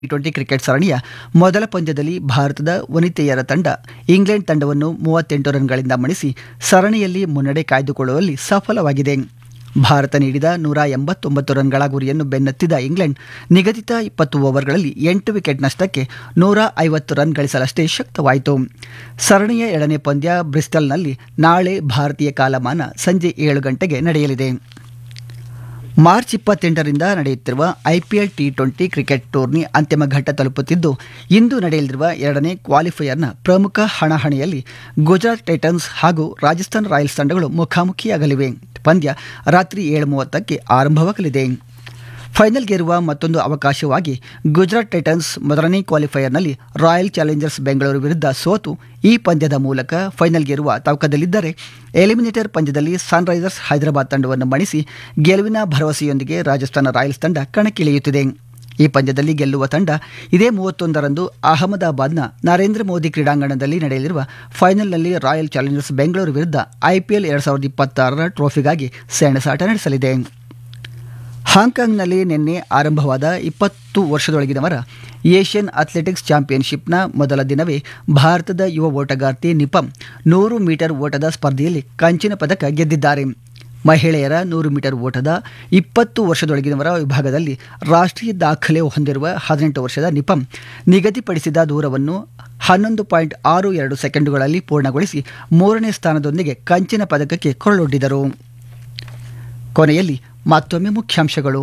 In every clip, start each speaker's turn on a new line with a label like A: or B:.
A: T twenty cricket ಸರಣಿಯ ಮೊದಲ ಪಂದ್ಯದಲ್ಲಿ ಭಾರತದ ವನಿತೆಯರ ತಂಡ ಇಂಗ್ಲೆಂಡ್ ತಂಡವನ್ನು ಮೂವತ್ತೆಂಟು ರನ್ಗಳಿಂದ ಮಣಿಸಿ ಸರಣಿಯಲ್ಲಿ ಮುನ್ನಡೆ ಕಾಯ್ದುಕೊಳ್ಳುವಲ್ಲಿ ಸಫಲವಾಗಿದೆ ಭಾರತ ನೀಡಿದ ನೂರ ಎಂಬತ್ತೊಂಬತ್ತು ರನ್ಗಳ ಗುರಿಯನ್ನು ಬೆನ್ನತ್ತಿದ ಇಂಗ್ಲೆಂಡ್ ನಿಗದಿತ ಇಪ್ಪತ್ತು ಓವರ್ಗಳಲ್ಲಿ ಎಂಟು ವಿಕೆಟ್ ನಷ್ಟಕ್ಕೆ ನೂರ ಐವತ್ತು ರನ್ ಗಳಿಸಲಷ್ಟೇ ಶಕ್ತವಾಯಿತು ಸರಣಿಯ ಎರಡನೇ ಪಂದ್ಯ ಬ್ರಿಸ್ಟಲ್ನಲ್ಲಿ ನಾಳೆ ಭಾರತೀಯ ಕಾಲಮಾನ ಸಂಜೆ ಏಳು ಗಂಟೆಗೆ ನಡೆಯಲಿದೆ ಮಾರ್ಚ್ ಇಪ್ಪತ್ತೆಂಟರಿಂದ ನಡೆಯುತ್ತಿರುವ IPL T twenty cricket tourney ಅಂತಿಮ ಘಟ್ಟ ತಲುಪುತ್ತಿದ್ದು ಇಂದು ನಡೆಯಲಿರುವ ಎರಡನೇ ಕ್ವಾಲಿಫೈಯರ್ನ ಪ್ರಮುಖ ಹಣಾಹಣಿಯಲ್ಲಿ ಗುಜರಾತ್ ಟೈಟನ್ಸ್ ಹಾಗೂ ರಾಜಸ್ಥಾನ್ ರಾಯಲ್ಸ್ ತಂಡಗಳು ಮುಖಾಮುಖಿಯಾಗಲಿವೆ ಪಂದ್ಯ ರಾತ್ರಿ ಏಳು ಮೂವತ್ತಕ್ಕೆ ಆರಂಭವಾಗಲಿದೆ ಫೈನಲ್ಗೇರುವ ಮತ್ತೊಂದು ಅವಕಾಶವಾಗಿ ಗುಜರಾತ್ ಟೈಟನ್ಸ್ ಮೊದಲನೇ ಕ್ವಾಲಿಫೈಯರ್ನಲ್ಲಿ ರಾಯಲ್ ಚಾಲೆಂಜರ್ಸ್ ಬೆಂಗಳೂರು ವಿರುದ್ಧ ಸೋತು ಈ ಪಂದ್ಯದ ಮೂಲಕ ಫೈನಲ್ಗೇರುವ ತವಕದಲ್ಲಿದ್ದರೆ ಎಲಿಮಿನೇಟರ್ ಪಂದ್ಯದಲ್ಲಿ ಸನ್ರೈಸರ್ಸ್ ಹೈದರಾಬಾದ್ ತಂಡವನ್ನು ಮಣಿಸಿ ಗೆಲುವಿನ ಭರವಸೆಯೊಂದಿಗೆ ರಾಜಸ್ಥಾನ ರಾಯಲ್ಸ್ ತಂಡ ಕಣಕ್ಕಿಳಿಯುತ್ತಿದೆ ಈ ಪಂದ್ಯದಲ್ಲಿ ಗೆಲ್ಲುವ ತಂಡ ಇದೇ ಮೂವತ್ತೊಂದರಂದು ಅಹಮದಾಬಾದ್ನ ನರೇಂದ್ರ ಮೋದಿ ಕ್ರೀಡಾಂಗಣದಲ್ಲಿ ನಡೆಯಲಿರುವ ಫೈನಲ್ನಲ್ಲಿ ರಾಯಲ್ ಚಾಲೆಂಜರ್ಸ್ ಬೆಂಗಳೂರು ವಿರುದ್ಧ ಐಪಿಎಲ್ ಎರಡು ಸಾವಿರದ ಇಪ್ಪತ್ತಾರರ ಟ್ರೋಫಿಗಾಗಿ ಸೆಣಸಾಟ ನಡೆಸಲಿದೆ ಹಾಂಕಾಂಗ್ನಲ್ಲಿ ನಿನ್ನೆ ಆರಂಭವಾದ ಇಪ್ಪತ್ತು ವರ್ಷದೊಳಗಿನವರ ಏಷ್ಯನ್ ಅಥ್ಲೆಟಿಕ್ಸ್ ಚಾಂಪಿಯನ್ಶಿಪ್ನ ಮೊದಲ ದಿನವೇ ಭಾರತದ ಯುವ ಓಟಗಾರ್ತಿ ನಿಪಂ ನೂರು ಮೀಟರ್ ಓಟದ ಸ್ಪರ್ಧೆಯಲ್ಲಿ ಕಂಚಿನ ಪದಕ ಗೆದ್ದಿದ್ದಾರೆ ಮಹಿಳೆಯರ ನೂರು ಮೀಟರ್ ಓಟದ ಇಪ್ಪತ್ತು ವರ್ಷದೊಳಗಿನವರ ವಿಭಾಗದಲ್ಲಿ ರಾಷ್ಟ್ರೀಯ ದಾಖಲೆ ಹೊಂದಿರುವ ಹದಿನೆಂಟು ವರ್ಷದ ನಿಪಂ ನಿಗದಿಪಡಿಸಿದ ದೂರವನ್ನು ಹನ್ನೊಂದು ಪಾಯಿಂಟ್ ಆರು ಎರಡು ಸೆಕೆಂಡುಗಳಲ್ಲಿ ಪೂರ್ಣಗೊಳಿಸಿ ಮೂರನೇ ಸ್ಥಾನದೊಂದಿಗೆ ಕಂಚಿನ ಪದಕಕ್ಕೆ ಕೊರಳೊಡ್ಡಿದರು ಕೊನೆಯಲ್ಲಿ ಮತ್ತೊಮ್ಮೆ ಮುಖ್ಯಾಂಶಗಳು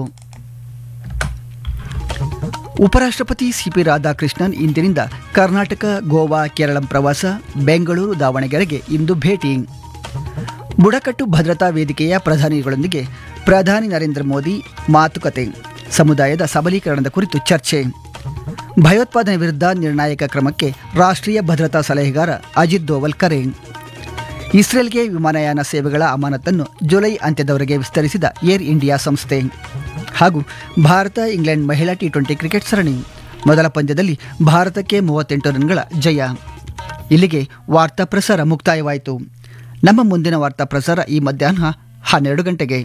A: ಉಪರಾಷ್ಟ್ರಪತಿ ಸಿಪಿ ರಾಧಾಕೃಷ್ಣನ್ ಇಂದಿನಿಂದ ಕರ್ನಾಟಕ ಗೋವಾ ಕೇರಳ ಪ್ರವಾಸ ಬೆಂಗಳೂರು ದಾವಣಗೆರೆಗೆ ಇಂದು ಭೇಟಿ ಬುಡಕಟ್ಟು ಭದ್ರತಾ ವೇದಿಕೆಯ ಪ್ರಧಾನಿಗಳೊಂದಿಗೆ ಪ್ರಧಾನಿ ನರೇಂದ್ರ ಮೋದಿ ಮಾತುಕತೆ ಸಮುದಾಯದ ಸಬಲೀಕರಣದ ಕುರಿತು ಚರ್ಚೆ ಭಯೋತ್ಪಾದನೆ ವಿರುದ್ಧ ನಿರ್ಣಾಯಕ ಕ್ರಮಕ್ಕೆ ರಾಷ್ಟ್ರೀಯ ಭದ್ರತಾ ಸಲಹೆಗಾರ ಅಜಿತ್ ದೋವಲ್ ಕರೆ ಇಸ್ರೇಲ್ಗೆ ವಿಮಾನಯಾನ ಸೇವೆಗಳ ಅಮಾನತನ್ನು ಜುಲೈ ಅಂತ್ಯದವರೆಗೆ ವಿಸ್ತರಿಸಿದ ಏರ್ ಇಂಡಿಯಾ ಸಂಸ್ಥೆ ಹಾಗೂ ಭಾರತ ಇಂಗ್ಲೆಂಡ್ ಮಹಿಳಾ ಟಿ ಟ್ವೆಂಟಿ ಕ್ರಿಕೆಟ್ ಸರಣಿ ಮೊದಲ ಪಂದ್ಯದಲ್ಲಿ ಭಾರತಕ್ಕೆ ಮೂವತ್ತೆಂಟು ರನ್ಗಳ ಜಯ ಇಲ್ಲಿಗೆ ವಾರ್ತಾ ಪ್ರಸಾರ ಮುಕ್ತಾಯವಾಯಿತು ನಮ್ಮ ಮುಂದಿನ ವಾರ್ತಾ ಪ್ರಸಾರ ಈ ಮಧ್ಯಾಹ್ನ ಹನ್ನೆರಡು ಗಂಟೆಗೆ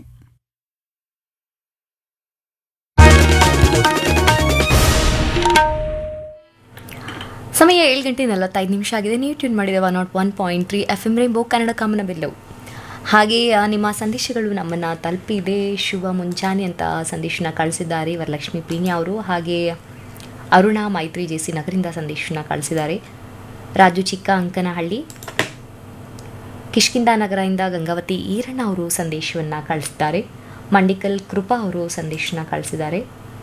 B: ಸಮಯ ಏಳು ಗಂಟೆ ನಲವತ್ತೈದು ನಿಮಿಷ ಆಗಿದೆ ನೀವು ಟ್ಯೂನ್ ಮಾಡಿದ one nought one point three F M rainbow Kannada ಕಾಮನ ಬೆಲ್ಲವು ಹಾಗೆ ಆ, ನಿಮ್ಮ ಸಂದೇಶಗಳು ನಮ್ಮನ್ನು ತಲುಪಿದೆ ಶುಭ ಮುಂಜಾನೆ ಅಂತ ಸಂದೇಶನ ಕಳಿಸಿದ್ದಾರೆ ವರಲಕ್ಷ್ಮಿ ಪೀಣ್ಯ ಅವರು ಹಾಗೆ ಅರುಣ ಮೈತ್ರಿ ಜೆ ಸಿ ನಗರಿಂದ ಸಂದೇಶನ ಕಳಿಸಿದ್ದಾರೆ ರಾಜು ಚಿಕ್ಕ ಅಂಕನಹಳ್ಳಿ ಕಿಷ್ಕಿಂದ ನಗರದಿಂದ ಗಂಗಾವತಿ ಈರಣ್ಣ ಅವರು ಸಂದೇಶವನ್ನು ಕಳಿಸಿದ್ದಾರೆ ಮಂಡಿಕಲ್ ಕೃಪಾ ಅವರು ಸಂದೇಶನ ಕಳಿಸಿದ್ದಾರೆ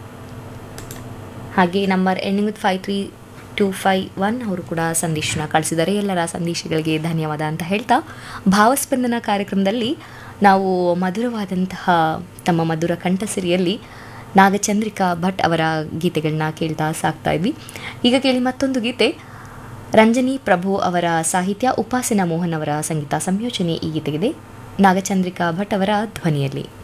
B: ಹಾಗೆ number ending with five three two five one ಅವರು ಕೂಡ ಸಂದೇಶನ ಕಳಿಸಿದ್ದಾರೆ ಎಲ್ಲರ ಸಂದೇಶಗಳಿಗೆ ಧನ್ಯವಾದ ಅಂತ ಹೇಳ್ತಾ ಭಾವಸ್ಪಂದನ ಕಾರ್ಯಕ್ರಮದಲ್ಲಿ ನಾವು ಮಧುರವಾದಂತಹ ತಮ್ಮ ಮಧುರ ಕಂಠಸಿರಿಯಲ್ಲಿ ನಾಗಚಂದ್ರಿಕಾ ಭಟ್ ಅವರ ಗೀತೆಗಳನ್ನ ಕೇಳ್ತಾ ಸಾಕ್ತಾ ಇದ್ವಿ ಈಗ ಕೇಳಿ ಮತ್ತೊಂದು ಗೀತೆ ರಂಜನಿ ಪ್ರಭು ಅವರ ಸಾಹಿತ್ಯ ಉಪಾಸನಾ ಮೋಹನ್ ಅವರ ಸಂಗೀತ ಸಂಯೋಜನೆ ಈ ಗೀತೆಗಿದೆ ನಾಗಚಂದ್ರಿಕಾ ಭಟ್ ಅವರ ಧ್ವನಿಯಲ್ಲಿ